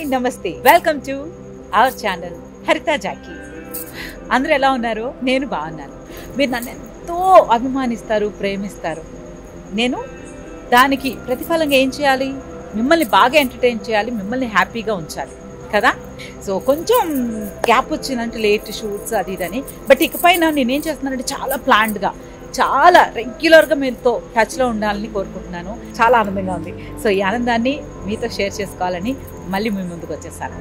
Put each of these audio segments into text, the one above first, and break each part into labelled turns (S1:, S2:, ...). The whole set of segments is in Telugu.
S1: నమస్తే welcome to our channel Haritha Jackie అందరూ ఎలా ఉన్నారు నేను బాగున్నాను మీరు నన్ను ఎంతో అభిమానిస్తారు ప్రేమిస్తారు నేను దానికి ప్రతిఫలంగా ఏం చేయాలి మిమ్మల్ని బాగా ఎంటర్టైన్ చేయాలి మిమ్మల్ని హ్యాపీగా ఉంచాలి కదా సో కొంచెం గ్యాప్ వచ్చిందంటే లేట్ షూట్స్ అది ఇదని బట్ ఇకపైన నేనేం చేస్తున్నానంటే చాలా ప్లాన్డ్గా చాలా రెగ్యులర్గా మీతో టచ్లో ఉండాలని కోరుకుంటున్నాను చాలా ఆనందంగా ఉంది సో ఈ ఆనందాన్ని మీతో షేర్ చేసుకోవాలని మళ్ళీ మీ ముందుకు వచ్చేసాను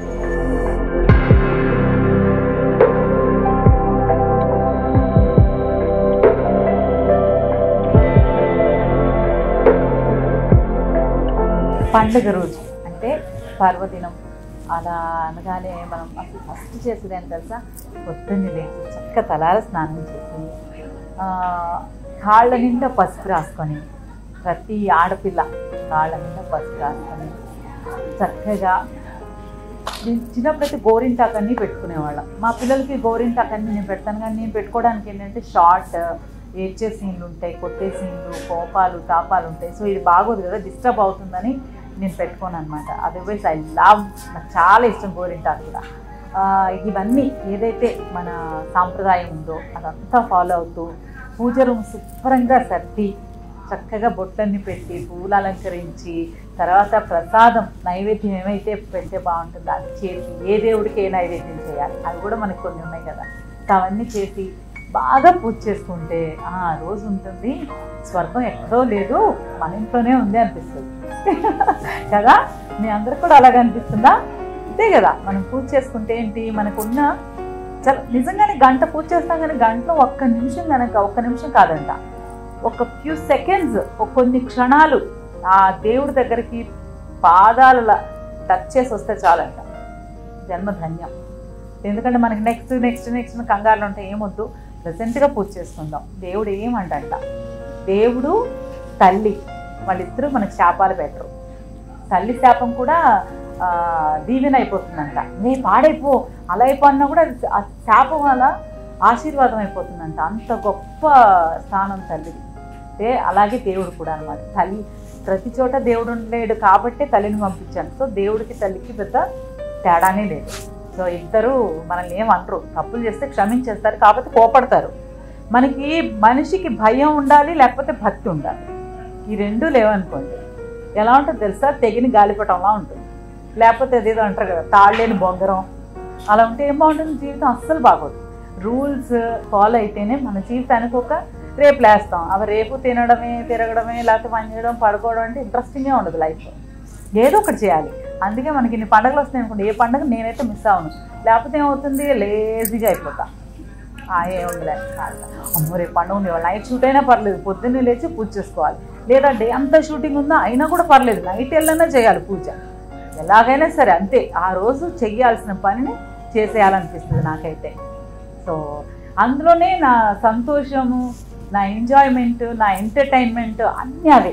S1: పండుగ రోజు అంటే పర్వదినం అలా అనగానే మనం అసలు ఫస్ట్ చేసేది ఏంటి తెలుసా పొద్దున్నే లేచి చక్క తలాల స్నానం చేసి ఆ, కాళ్ళ నిండా పసుపు రాసుకొని ప్రతి ఆడపిల్ల కాళ్ళ నిండా పసుపు రాసుకొని చక్కగా నేను చిన్నప్పుడైతే గోరింటాకన్నీ పెట్టుకునేవాళ్ళం మా పిల్లలకి గోరింటాకన్నీ నేను పెడతాను కానీ నేను పెట్టుకోవడానికి ఏంటంటే షార్ట్ ఏడ్చే సీన్లు ఉంటాయి కొట్టే సీన్లు కోపాలు తాపాలు ఉంటాయి సో ఇది బాగోదు కదా డిస్టర్బ్ అవుతుందని నేను పెట్టుకోను అనమాట అదర్వైజ్ ఐ లవ్ నాకు చాలా ఇష్టం గోరింటాకు కూడా ఆ, ఇవన్నీ ఏదైతే మన సాంప్రదాయం ఉందో అదంతా ఫాలో అవుతూ పూజ రూమ్ శుభ్రంగా సర్ది చక్కగా బొట్లన్నీ పెట్టి పూలు అలంకరించి తర్వాత ప్రసాదం నైవేద్యం ఏమైతే పెడితే బాగుంటుందో అది చేసి ఏ దేవుడికి ఏ నైవేద్యం చేయాలి అవి కూడా మనకు కొన్ని ఉన్నాయి కదా సో అవన్నీ చేసి బాగా పూజ చేసుకుంటే ఆ రోజు ఉంటుంది స్వర్గం ఎక్కడో లేదు మన ఇంట్లోనే ఉంది అనిపిస్తుంది కదా మీ అందరికి కూడా అలాగే అనిపిస్తుందా అంతే కదా మనం పూజ చేసుకుంటే ఏంటి మనకున్న చాలా నిజంగానే గంట పూజ చేస్తాం కానీ గంటలో ఒక్క నిమిషం కనుక ఒక్క నిమిషం కాదంట ఒక ఫ్యూ సెకండ్స్ ఒక కొన్ని క్షణాలు ఆ దేవుడి దగ్గరికి పాదాల టచ్ చేసి వస్తే చాలంట జన్మ ధన్యం ఎందుకంటే మనకి నెక్స్ట్ నెక్స్ట్ నెక్స్ట్ కంగారులు ఉంటాయి ఏమొద్దు ప్రజెంట్గా పూజ చేసుకుందాం దేవుడు ఏమంటంట దేవుడు తల్లి వాళ్ళిద్దరూ మనకి శాపాలు పెట్టరు తల్లి శాపం కూడా ఆ, దీవెన అయిపోతుందంట నే పాడైపో అలా అయిపో అన్నా కూడా అది ఆ శాపం వల్ల ఆశీర్వాదం అయిపోతుందంట అంత గొప్ప స్థానం తల్లిది అంటే అలాగే దేవుడు కూడా అనమాట తల్లి ప్రతి చోట దేవుడు ఉండలేడు కాబట్టే తల్లిని పంపించాను సో దేవుడికి తల్లికి పెద్ద తేడానే లేదు సో ఇద్దరు మనల్ని ఏమంటారు తప్పులు చేస్తే క్షమించేస్తారు కాకపోతే కోపడతారు మనకి మనిషికి భయం ఉండాలి లేకపోతే భక్తి ఉండాలి ఈ రెండు లేవనుకోండి ఎలా ఉంటుంది తెలుసా తెగిన గాలిపటంలా ఉంటుంది లేకపోతే అదేదో అంటారు కదా తాళ్ళేని బొంగరం అలా ఉంటే ఏం బాగుంటుంది జీవితం అస్సలు బాగోదు రూల్స్ ఫాలో అయితేనే మన జీవితానికి ఒక రేపు లేస్తాం అవి రేపు తినడమే తిరగడమే లేకపోతే పని చేయడం పడుకోవడం అంటే ఇంట్రెస్టింగే ఉండదు లైఫ్ ఏదో ఒకటి చేయాలి అందుకే మనకి ఇన్ని పండుగలు వస్తాయి అనుకోండి ఏ పండుగ నేనైతే మిస్ అవ్వను లేకపోతే ఏమవుతుంది లేజీగా అయిపోతా ఆ ఏముందిలే అమ్మో రేపు పండుగ ఉంది ఇవాళ నైట్ షూట్ అయినా పర్లేదు పొద్దున్నే లేచి పూజ చేసుకోవాలి లేదా డే అంతా షూటింగ్ ఉందా అయినా కూడా పర్లేదు నైట్ వెళ్ళైనా చేయాలి పూజ ఎలాగైనా సరే అంతే ఆ రోజు చెయ్యాల్సిన పనిని చేసేయాలనిపిస్తుంది నాకైతే సో అందులోనే నా సంతోషము నా ఎంజాయ్మెంట్ నా ఎంటర్టైన్మెంట్ అన్నీ అవే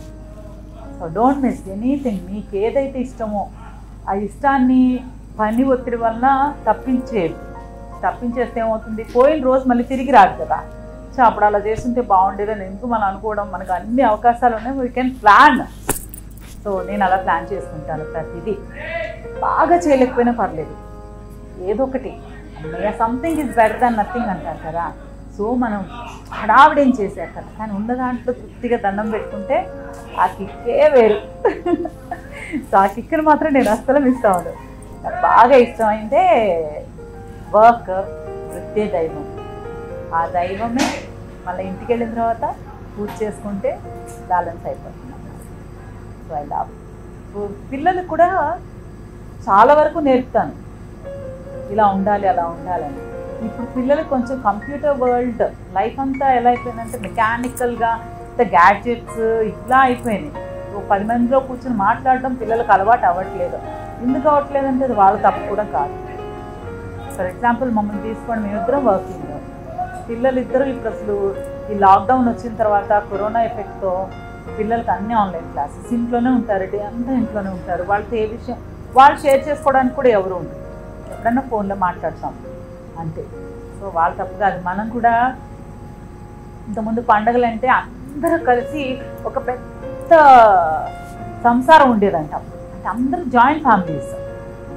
S1: సో డోంట్ మిస్ ఎనీథింగ్ మీకు ఏదైతే ఇష్టమో ఆ ఇష్టాన్ని పని ఒత్తిడి వలన తప్పించేది తప్పించేస్తే ఏమవుతుంది పోయిన రోజు మళ్ళీ తిరిగి రాదు కదా సో అప్పుడు అలా చేస్తుంటే బాగుండేదని ఎందుకు మనం అనుకోవడం మనకు అన్ని అవకాశాలు ఉన్నాయి వీ కెన్ ప్లాన్ సో నేను అలా ప్లాన్ చేసుకుంటాను ప్రతిదీ బాగా చేయలేకపోయినా పర్లేదు ఏదో ఒకటి అన్నయ్య something is better than nothing అంటారు కదా సో మనం హడావిడేం చేశాక కదా కానీ ఉన్న దాంట్లో తృప్తిగా దండం పెట్టుకుంటే ఆ కిక్కే వేరు సో ఆ కిక్ని మాత్రం నేను అస్సలు మిస్ అవ్వను నాకు బాగా ఇష్టమైందే వర్క్ వృత్తే దైవం ఆ దైవమే మళ్ళీ ఇంటికి వెళ్ళిన తర్వాత పూజ చేసుకుంటే బ్యాలెన్స్ అయిపోతుంది సో ఐ లవ్ పిల్లలకు కూడా చాలా వరకు నేర్పుతాను ఇలా ఉండాలి అలా ఉండాలని ఇప్పుడు పిల్లలకు కొంచెం కంప్యూటర్ వరల్డ్ లైఫ్ అంతా ఎలా అయిపోయిందంటే మెకానికల్గా గ్యాడ్జెట్స్ ఇలా అయిపోయినాయి ఓ పది మందిలో కూర్చొని మాట్లాడడం పిల్లలకు అలవాటు అవ్వట్లేదు ఎందుకు అవ్వట్లేదు అంటే అది వాళ్ళ తప్పు కూడా కాదు ఫర్ ఎగ్జాంపుల్ మమ్మల్ని తీసుకోండి మేమిద్దరం వర్కింగ్ పిల్లలు ఇద్దరు ఇప్పుడు అసలు ఈ లాక్డౌన్ వచ్చిన తర్వాత కరోనా ఎఫెక్ట్తో పిల్లలకి అన్ని ఆన్లైన్ క్లాసెస్ ఇంట్లోనే ఉంటారు డే అంతా ఇంట్లోనే ఉంటారు వాళ్ళతో ఏ విషయం వాళ్ళు షేర్ చేసుకోవడానికి కూడా ఎవరు ఉండరు ఎప్పుడన్నా ఫోన్లో మాట్లాడతాం అంతే సో వాళ్ళ తప్పు కాదు మనం కూడా ఇంతకుముందు పండగలు అంటే అందరూ కలిసి ఒక పెద్ద సంసారం ఉండేదంట అంటే అందరూ జాయింట్ ఫ్యామిలీస్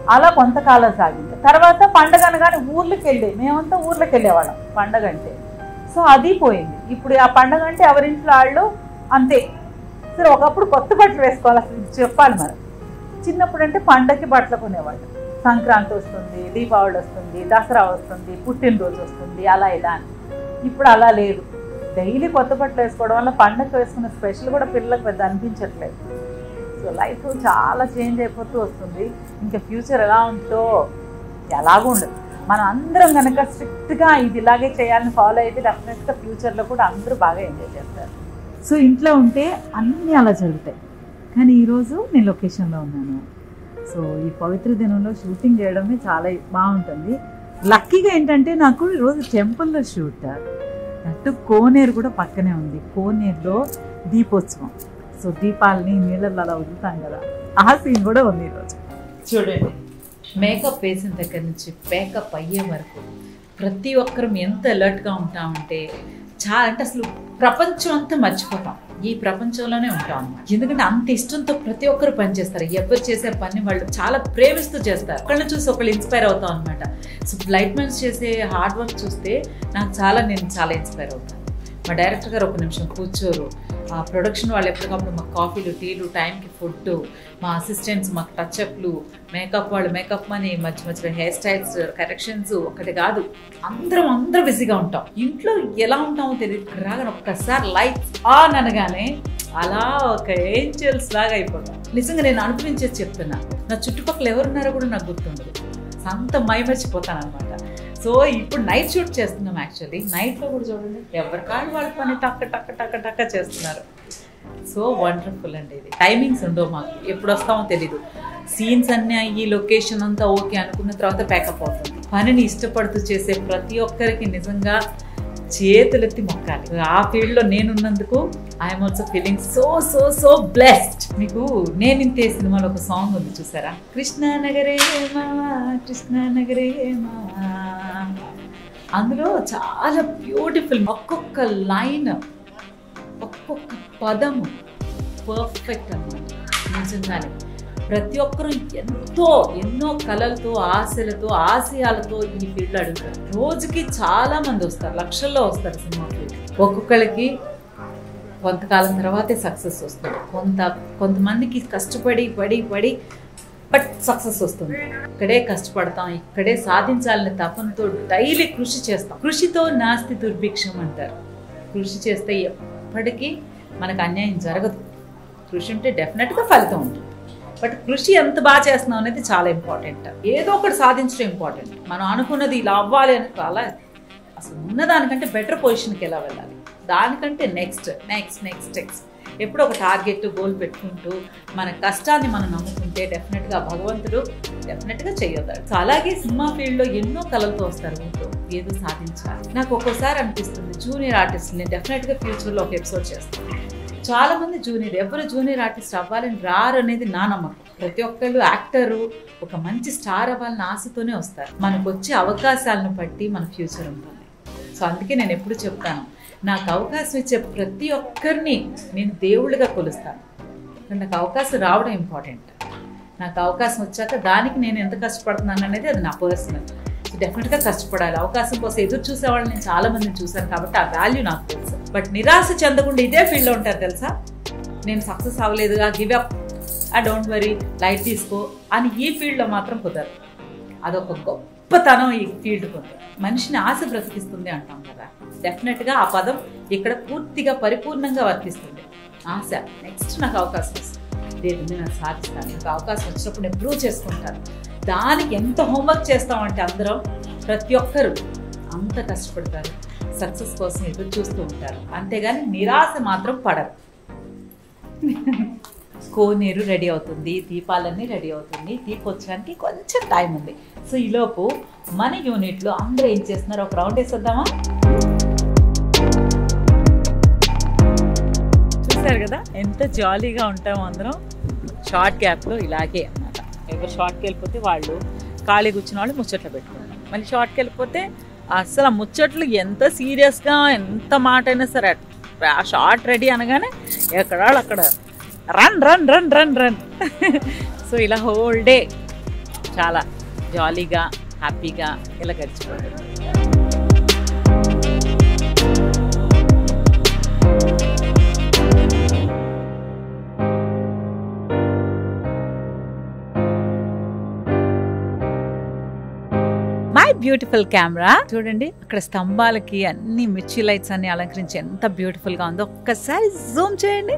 S1: అలా కొంతకాలం సాగింది తర్వాత పండగ అనగానే ఊర్లకు వెళ్ళి మేమంతా ఊర్లకు వెళ్ళేవాళ్ళం పండగ అంటే సో అది పోయింది ఇప్పుడు ఆ పండగ అంటే ఎవరింట్లో వాళ్ళు అంతే సరే ఒకప్పుడు కొత్త బట్టలు వేసుకోవాలి అసలు ఇది చెప్పాలి మరి చిన్నప్పుడు అంటే పండగకి బట్టలు కొనేవాళ్ళు సంక్రాంతి వస్తుంది దీపావళి వస్తుంది దసరా వస్తుంది పుట్టినరోజు వస్తుంది అలా ఇలా అని ఇప్పుడు అలా లేదు డైలీ కొత్త బట్టలు వేసుకోవడం వల్ల పండగ వేసుకున్న స్పెషల్ కూడా పిల్లలకు పెద్ద అనిపించట్లేదు సో లైఫ్ చాలా చేంజ్ అయిపోతూ వస్తుంది ఇంకా ఫ్యూచర్ ఎలా ఉంటుందో ఎలాగూ ఉండదు మనం అందరం కనుక స్ట్రిక్ట్గా ఇది ఇలాగే చేయాలని ఫాలో అయితే డెఫినెట్గా ఫ్యూచర్లో కూడా అందరూ బాగా ఎంజాయ్ చేస్తారు సో ఇంట్లో ఉంటే అన్నీ అలా జరుగుతాయి కానీ ఈరోజు నేను లొకేషన్లో ఉన్నాను సో ఈ పవిత్ర దినంలో షూటింగ్ చేయడమే చాలా బాగుంటుంది లక్కీగా ఏంటంటే నాకు ఈరోజు టెంపుల్లో షూట్ అటు కోనేరు కూడా పక్కనే ఉంది కోనేరులో దీపోత్సవం సో దీపాలని నీళ్ళల్లో అలా వదులుతాం కదా ఆ సీన్ కూడా ఉంది ఈరోజు చూడండి మేకప్ వేసిన దగ్గర నుంచి మేకప్ అయ్యే వరకు ప్రతి ఒక్కరం ఎంత అలర్ట్గా ఉంటామంటే చాలా అంటే అసలు ప్రపంచం అంతా మర్చిపోతాం ఈ ప్రపంచంలోనే ఉంటాం అన్నమాట ఎందుకంటే అంత ఇష్టంతో ప్రతి ఒక్కరు పని చేస్తారు ఎవరు చేసే పని వాళ్ళు చాలా ప్రేమిస్తూ చేస్తారు ఒకళ్ళని చూసి ఒకళ్ళు ఇన్స్పైర్ అవుతాం అనమాట సో లైట్ మెన్స్ చేసే హార్డ్ వర్క్ చూస్తే నాకు చాలా నేను చాలా ఇన్స్పైర్ అవుతాను మా డైరెక్టర్ గారు ఒక నిమిషం కూర్చోరు ఆ ప్రొడక్షన్ వాళ్ళు ఎప్పటికప్పుడు మాకు కాఫీలు టీలు టైంకి ఫుడ్ మా అసిస్టెంట్స్ మాకు టచ్అప్లు మేకప్ వాళ్ళు మేకప్ మనీ మధ్య మధ్యలో హెయిర్ స్టైల్స్ కరెక్షన్స్ ఒకటి కాదు అందరం అందరం బిజీగా ఉంటాం ఇంట్లో ఎలా ఉంటామో తెలియదు రాగానే ఒక్కసారి లైట్స్ ఆన్ అనగానే అలా ఒక ఏంజల్స్ లాగా అయిపోతాం నిజంగా నేను అనుభవించేది చెప్తున్నా నా చుట్టుపక్కల ఎవరున్నారో కూడా నాకు గుర్తుండదు అంత మైమర్చిపోతాను అనమాట సో ఇప్పుడు నైట్ షూట్ చేస్తున్నాం యాక్చువల్లీ నైట్లో కూడా చూడండి ఎవరి కాళ్ళు వాళ్ళ పని టక్క టక్క టక్క టక్క చేస్తున్నారు సో వండర్ఫుల్ అండి ఇది టైమింగ్స్ ఉండవు మాకు ఎప్పుడు వస్తామో తెలీదు సీన్స్ అన్నీ అయ్యి లొకేషన్ అంతా ఓకే అనుకున్న తర్వాత ప్యాకప్ అవుతుంది పనిని ఇష్టపడుతూ చేసే ప్రతి ఒక్కరికి నిజంగా చేతులెత్తి మొక్కాలి ఆ ఫీల్డ్లో నేనున్నందుకు I'm also feeling so so so blessed మీకు నేను ఇంతే సినిమాలో ఒక సాంగ్ ఉంది చూసారా కృష్ణ నగరే మావా కృష్ణ నగరే మావా అందులో చాలా బ్యూటిఫుల్ ఒక్కొక్క లైన్ ఒక్కొక్క పదము పర్ఫెక్ట్ అన్నమాట నిజంగానే ప్రతి ఒక్కరూ ఎంతో ఎన్నో కళలతో ఆశలతో ఆశయాలతో ఈ ఫీల్డ్ అడుగుతారు రోజుకి చాలా మంది వస్తారు లక్షల్లో వస్తారు సినిమా ఫీల్డ్ ఒక్కొక్కరికి కొంతకాలం తర్వాతే సక్సెస్ వస్తుంది కొంత కొంతమందికి కష్టపడి పడి పడి బట్ సక్సెస్ వస్తుంది ఇక్కడే కష్టపడతాం ఇక్కడే సాధించాలనే తపనతో డైలీ కృషి చేస్తాం కృషితో నాస్తి దుర్భిక్షం అంటారు కృషి చేస్తే ఎప్పటికీ మనకు అన్యాయం జరగదు కృషి ఉంటే డెఫినెట్గా ఫలితం ఉంటుంది బట్ కృషి ఎంత బాగా చేస్తున్నాం అనేది చాలా ఇంపార్టెంట్ ఏదో ఒకటి సాధించడం ఇంపార్టెంట్ మనం అనుకున్నది ఇలా అవ్వాలి అని అలా అసలు ఉన్నదానికంటే బెటర్ పొజిషన్కి ఎలా వెళ్ళాలి దానికంటే నెక్స్ట్ నెక్స్ట్ నెక్స్ట్ నెక్స్ట్ ఎప్పుడు ఒక టార్గెట్ గోల్ పెట్టుకుంటూ మన కష్టాన్ని మనం నమ్ముకుంటే డెఫినెట్గా భగవంతుడు డెఫినెట్గా చేయొద్దాడు సో అలాగే సినిమా ఫీల్డ్లో ఎన్నో కళలతో వస్తారు ఊళ్ళో ఏదో సాధించాలి నాకు ఒక్కోసారి అనిపిస్తుంది జూనియర్ ఆర్టిస్ట్ని డెఫినెట్గా ఫ్యూచర్లో ఒక ఎపిసోడ్ చేస్తాను చాలా మంది జూనియర్ ఎవరు జూనియర్ ఆర్టిస్ట్ అవ్వాలని రారు అనేది నా నమ్మకం ప్రతి ఒక్కళ్ళు యాక్టరు ఒక మంచి స్టార్ అవ్వాలని ఆశతోనే వస్తారు మనకు వచ్చే అవకాశాలను బట్టి మన ఫ్యూచర్ ఉంటుంది సో అందుకే నేను ఎప్పుడు చెప్తాను నాకు అవకాశం ఇచ్చే ప్రతి ఒక్కరిని నేను దేవుళ్ళుగా కొలుస్తాను కానీ నాకు అవకాశం రావడం ఇంపార్టెంట్ నాకు అవకాశం వచ్చాక దానికి నేను ఎంత కష్టపడుతున్నాను అనేది అది నా పర్సనల్ సో డెఫినెట్గా కష్టపడాలి అవకాశం కోసం ఎదురు చూసే వాళ్ళని నేను చాలా మందిని చూశాను కాబట్టి ఆ వాల్యూ నాకు తెలుసు బట్ నిరాశ చెందకుండా ఇదే ఫీల్డ్లో ఉంటారు తెలుసా నేను సక్సెస్ అవ్వలేదుగా గివ్ అప్ ఆ డోంట్ వరీ లైట్ తీసుకో అని ఈ ఫీల్డ్లో మాత్రం కుదరదు అదొక గొప్పతనం ఈ ఫీల్డ్ ఉంది మనిషిని ఆశ బ్రతికిస్తుంది అంటాం కదా డెఫినెట్గా ఆ పదం ఇక్కడ పూర్తిగా పరిపూర్ణంగా వర్తిస్తుంది ఆశ నెక్స్ట్ నాకు అవకాశం వస్తుంది లేదు నేను సాధిస్తాను నాకు అవకాశం వచ్చినప్పుడు నేను ప్రూవ్ చేసుకుంటాను దానికి ఎంత హోంవర్క్ చేస్తామంటే అందరం ప్రతి ఒక్కరు అంత కష్టపడతారు సక్సెస్ కోసం ఎదురు చూస్తూ ఉంటారు అంతేగాని నిరాశ మాత్రం పడరు కోనేరు రెడీ అవుతుంది దీపాలన్నీ రెడీ అవుతుంది దీపోత్సవానికి కొంచెం టైం ఉంది సో ఈలోపు మన యూనిట్లో అందరూ ఏం చేస్తున్నారు ఒక రౌండ్ వేసేద్దామా చూసారు కదా ఎంత జాలీగా ఉంటామో అందరం షార్ట్ గ్యాప్లో ఇలాగే అన్నమాట ఎవరు షార్ట్కి వెళ్ళిపోతే వాళ్ళు ఖాళీ కూర్చున్న వాళ్ళు ముచ్చట్లు పెట్టుకుంటాం మళ్ళీ షార్ట్కి వెళ్ళిపోతే అసలు ఆ ముచ్చట్లు ఎంత సీరియస్గా ఎంత మాట అయినా సరే ఆ షార్ట్ రెడీ అనగానే ఎక్కడ అక్కడ run run run run run so ఇలా హోల్ డే చాలా జాలీగా హ్యాపీగా ఇలా గడిచిపోతుంది మై బ్యూటిఫుల్ కెమెరా చూడండి అక్కడ స్తంభాలకి అన్ని మిర్చి లైట్స్ అన్ని అలంకరించి ఎంత బ్యూటిఫుల్ గా ఉందో ఒక్కసారి జూమ్ చేయండి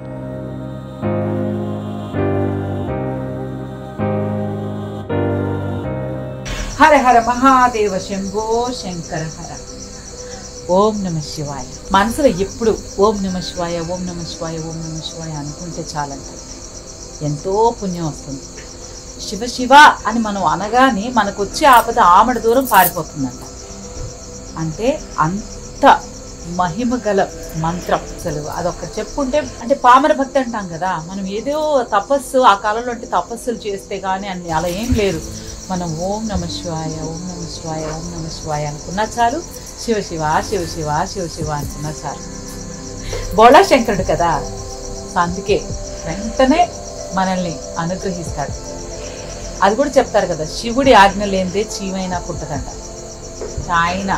S1: హర హర మహాదేవ శంభో శంకర హర ఓం నమ శివాయ మనసులో ఎప్పుడు ఓం నమ శివాయ ఓం నమ శివాయ ఓం నమ శివాయ అనుకుంటే చాలంట ఎంతో పుణ్యం వస్తుంది శివ శివ అని మనం అనగానే మనకు వచ్చే ఆపద ఆమడ దూరం పారిపోతుందంట అంటే అంత మహిమ గల మంత్రం అసలు అదొక చెప్పుకుంటే అంటే పామర భక్తి అంటాం కదా మనం ఏదో తపస్సు ఆ కాలంలో అంటే తపస్సులు చేస్తే కానీ అన్ని అలా ఏం లేదు మనం ఓం నమ శివాయ ఓం నమ శివాయ ఓం నమ శివాయ అనుకున్నా చాలు శివ శివ శివ శివ శివ శివ అనుకున్నా చాలు బోళా శంకరుడు కదా సో అందుకే వెంటనే మనల్ని అనుగ్రహిస్తాడు అది కూడా చెప్తారు కదా శివుడి ఆజ్ఞ లేనిదే చీమైనా పుట్టదంట ఆయన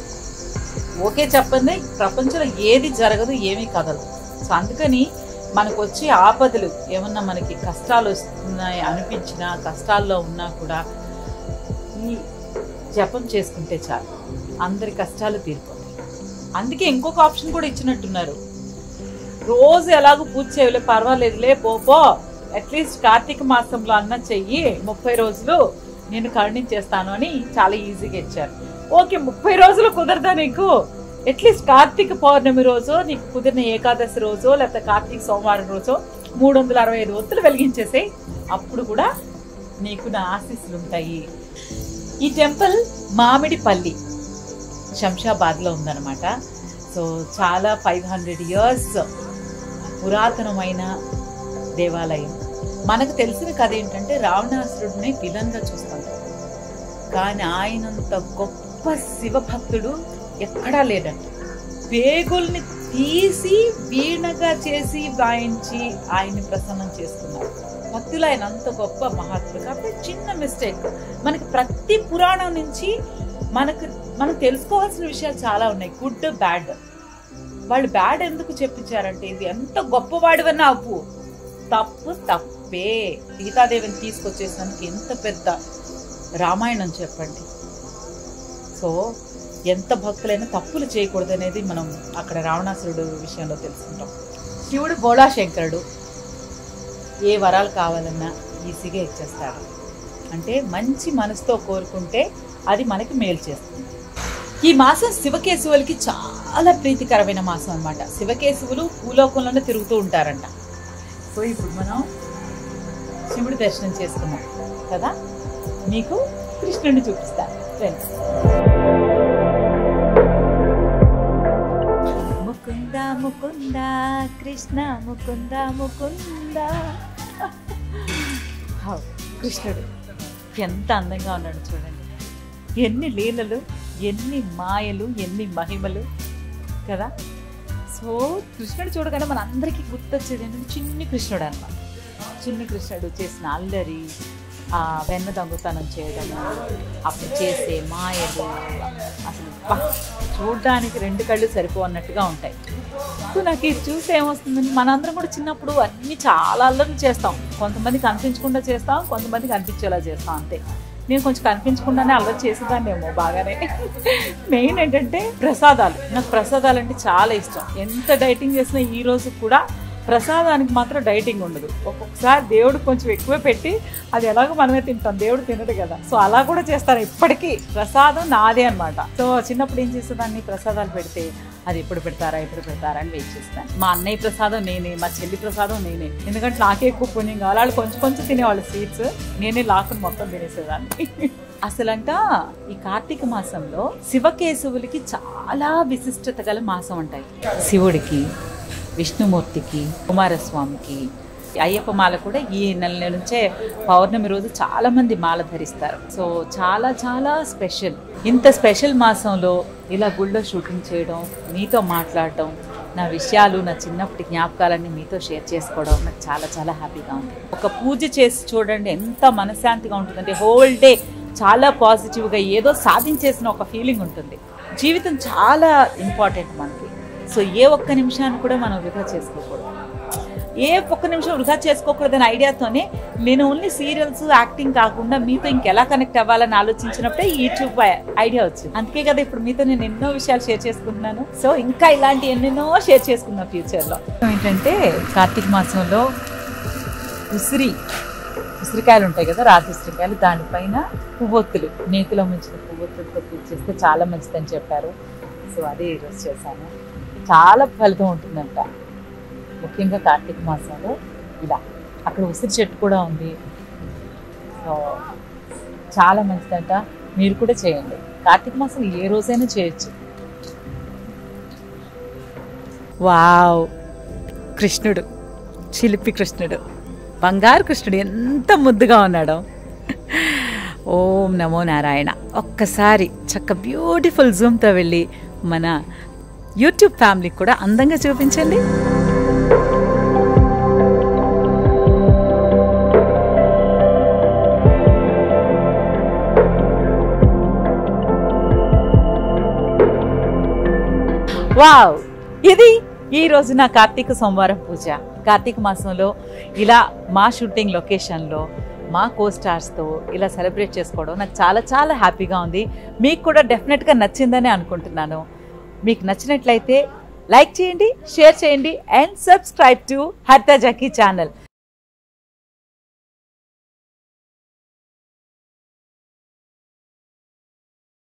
S1: ఓకే చెప్పండి ప్రపంచంలో ఏది జరగదు ఏమీ కదదు సో అందుకని మనకు వచ్చే ఆపదలు ఏమన్నా మనకి కష్టాలు వస్తున్నాయి అనిపించినా కష్టాల్లో ఉన్నా కూడా ఈ జపం చేసుకుంటే చాలు అందరి కష్టాలు తీరిపోతాయి అందుకే ఇంకొక ఆప్షన్ కూడా ఇచ్చినట్టున్నారు రోజు ఎలాగో పూజ చేయలే పర్వాలేదులే పో పో అట్లీస్ట్ కార్తీక మాసంలో అన్న చెయ్యి ముప్పై రోజులు నేను కరుణించేస్తాను అని చాలా ఈజీగా ఇచ్చారు ఓకే ముప్పై రోజులు కుదరదా నీకు అట్లీస్ట్ కార్తీక పౌర్ణమి రోజు నీకు కుదిరిన ఏకాదశి రోజు లేకపోతే కార్తీక సోమవారం రోజు మూడు వందల అరవై ఐదు ఒత్తులు వెలిగించేసి అప్పుడు కూడా నీకు నా ఆశీస్సులు ఉంటాయి ఈ టెంపుల్ మామిడిపల్లి శంషాబాద్లో ఉందన్నమాట సో చాలా ఫైవ్ హండ్రెడ్ ఇయర్స్ పురాతనమైన దేవాలయం మనకు తెలిసిన కథ ఏంటంటే రావణాసురుడిని విలన్గా చూస్తాం కానీ ఆయనంత గొప్ప శివభక్తుడు ఎక్కడా లేడంట పేగుల్ని తీసి వీణగా చేసి వాయించి ఆయన్ని ప్రసన్నం చేసుకున్నారు భక్తులు ఆయన అంత గొప్ప మహాత్ముడు కాబట్టి చిన్న మిస్టేక్ మనకి ప్రతి పురాణం నుంచి మనకు మనం తెలుసుకోవాల్సిన విషయాలు చాలా ఉన్నాయి గుడ్ బ్యాడ్ వాళ్ళు బ్యాడ్ ఎందుకు చెప్పించారంటే ఇది ఎంత గొప్పవాడివన్నా అవ్వు తప్పు తప్పే సీతాదేవిని తీసుకొచ్చేసినందుకు ఎంత పెద్ద రామాయణం చెప్పండి సో ఎంత భక్తులైనా తప్పులు చేయకూడదు అనేది మనం అక్కడ రావణాసురుడు విషయంలో తెలుసుకుంటాం శివుడు బోళా శంకరుడు ఏ వరాలు కావాలన్నా ఈజీగా ఇచ్చేస్తాడు అంటే మంచి మనసుతో కోరుకుంటే అది మనకి మేలు చేస్తుంది ఈ మాసం శివకేశవులకి చాలా ప్రీతికరమైన మాసం అన్నమాట శివకేశవులు భూలోకంలోనే తిరుగుతూ ఉంటారంట సో ఇప్పుడు మనం శివుడి దర్శనం చేసుకున్నాం కదా మీకు కృష్ణుడిని చూపిస్తాను ఫ్రెండ్స్ ముకుంద ముకుంద కృష్ణ ముకుంద ముకుంద హౌ, కృష్ణుడు ఎంత అందంగా ఉన్నాడు చూడండి ఎన్ని లీలలు ఎన్ని మాయలు ఎన్ని మహిమలు కదా సో కృష్ణుడు చూడగానే మన అందరికీ గుర్తొచ్చేది ఏంటంటే చిన్ని కృష్ణుడు అన్నమాట చిన్ని కృష్ణుడు చేసిన అల్లరి ఆ వెన్న దొంగతనం చేయడము అప్పుడు చేసే మాయలు అసలు బా, చూడ్డానికి రెండు కళ్ళు సరిపోన్నట్టుగా ఉంటాయి సో నాకు ఇది చూసి ఏమొస్తుందంటే మనందరం కూడా చిన్నప్పుడు అన్నీ చాలా అల్లరి చేస్తాం కొంతమంది కనిపించకుండా చేస్తాం కొంతమంది కనిపించేలా చేస్తాం అంతే నేను కొంచెం కనిపించకుండానే అల్లరి చేసేదాన్నేమో బాగానే మెయిన్ ఏంటంటే ప్రసాదాలు నాకు ప్రసాదాలు అంటే చాలా ఇష్టం ఎంత డైటింగ్ చేసినా ఈ రోజు కూడా ప్రసాదానికి మాత్రం డైటింగ్ ఉండదు ఒక్కొక్కసారి దేవుడు కొంచెం ఎక్కువ పెట్టి అది ఎలాగో మనమే తింటాం దేవుడు తినడు కదా సో అలా కూడా చేస్తాను ఇప్పటికీ ప్రసాదం నాదే అన్నమాట సో చిన్నప్పుడు ఏం చేసేదాన్ని ప్రసాదాలు పెడితే అది ఎప్పుడు పెడతారా ఎప్పుడు పెడతారా అని వెయిట్ చేస్తాను మా అన్నయ్య ప్రసాదం నేనే మా చెల్లి ప్రసాదం నేనే ఎందుకంటే నాకే ఎక్కువ పుణ్యం కావాలి వాళ్ళు కొంచెం కొంచెం తినేవాళ్ళు స్వీట్స్ నేనే లాక్కుని మొత్తం తినేసేదాన్ని అసలంట ఈ కార్తీక మాసంలో శివకేశవులకి చాలా విశిష్టత గల మాసం ఉంటాయి శివుడికి విష్ణుమూర్తికి కుమారస్వామికి అయ్యప్ప మాల కూడా ఈ నెల నుంచే పౌర్ణమి రోజు చాలా మంది మాల ధరిస్తారు సో చాలా చాలా స్పెషల్ ఇంత స్పెషల్ మాసంలో ఇలా గుళ్ళో షూటింగ్ చేయడం మీతో మాట్లాడడం నా విషయాలు నా చిన్నప్పటి జ్ఞాపకాలన్నీ మీతో షేర్ చేసుకోవడం నాకు చాలా చాలా హ్యాపీగా ఉంది ఒక పూజ చేసి చూడండి ఎంత మనశ్శాంతిగా ఉంటుందంటే హోల్ డే చాలా పాజిటివ్గా ఏదో సాధించేసిన ఒక ఫీలింగ్ ఉంటుంది జీవితం చాలా ఇంపార్టెంట్ మనకి సో ఏ ఒక్క నిమిషాన్ని కూడా మనం వృధా చేసుకోకూడదు ఏ ఒక్క నిమిషం వృధా చేసుకోకూడదనే ఐడియాతోనే నేను ఓన్లీ సీరియల్స్ యాక్టింగ్ కాకుండా మీతో ఇంకెలా కనెక్ట్ అవ్వాలని ఆలోచించినప్పుడే ఈ యూట్యూబ్ ఐడియా వచ్చింది అందుకే కదా ఇప్పుడు మీతో నేను ఎన్నో విషయాలు షేర్ చేసుకుంటున్నాను సో ఇంకా ఇలాంటి ఎన్నెన్నో షేర్ చేసుకుందాం ఫ్యూచర్లో ఏంటంటే కార్తీక మాసంలో ఉసిరి ఉసిరికాయలు ఉంటాయి కదా రాతి ఉసిరికాయలు దానిపైన పువ్వొత్తులు నేతిలో ముంచిన పువ్వొత్తులతో పూజ చేస్తే చాలా మంచిదని చెప్పారు సో అదే ఈరోజు చేశాను చాలా ఫలితం ఉంటుందంట ముఖ్యంగా కార్తీక మాసంలో ఇలా అక్కడ ఉసిరి చెట్టు కూడా ఉంది సో చాలా మంచిదంట మీరు కూడా చేయండి కార్తీక మాసం ఏ రోజైనా చేయొచ్చు వావ్ కృష్ణుడు చిలిపి కృష్ణుడు బంగారు కృష్ణుడు ఎంత ముద్దుగా ఉన్నాడో ఓం నమో నారాయణ ఒక్కసారి చక్క బ్యూటిఫుల్ జూమ్తో వెళ్ళి మన యూట్యూబ్ ఫ్యామిలీకి కూడా అందంగా చూపించండి వావ్ ఇది ఈ రోజు నా కార్తీక సోమవారం పూజ కార్తీక మాసంలో ఇలా మా షూటింగ్ లొకేషన్లో మా కో స్టార్స్తో ఇలా సెలబ్రేట్ చేసుకోవడం నాకు చాలా చాలా హ్యాపీగా ఉంది మీకు కూడా డెఫినెట్గా నచ్చిందని అనుకుంటున్నాను మీకు నచ్చినట్లయితే లైక్ చేయండి షేర్ చేయండి and subscribe to Haritha Jackie channel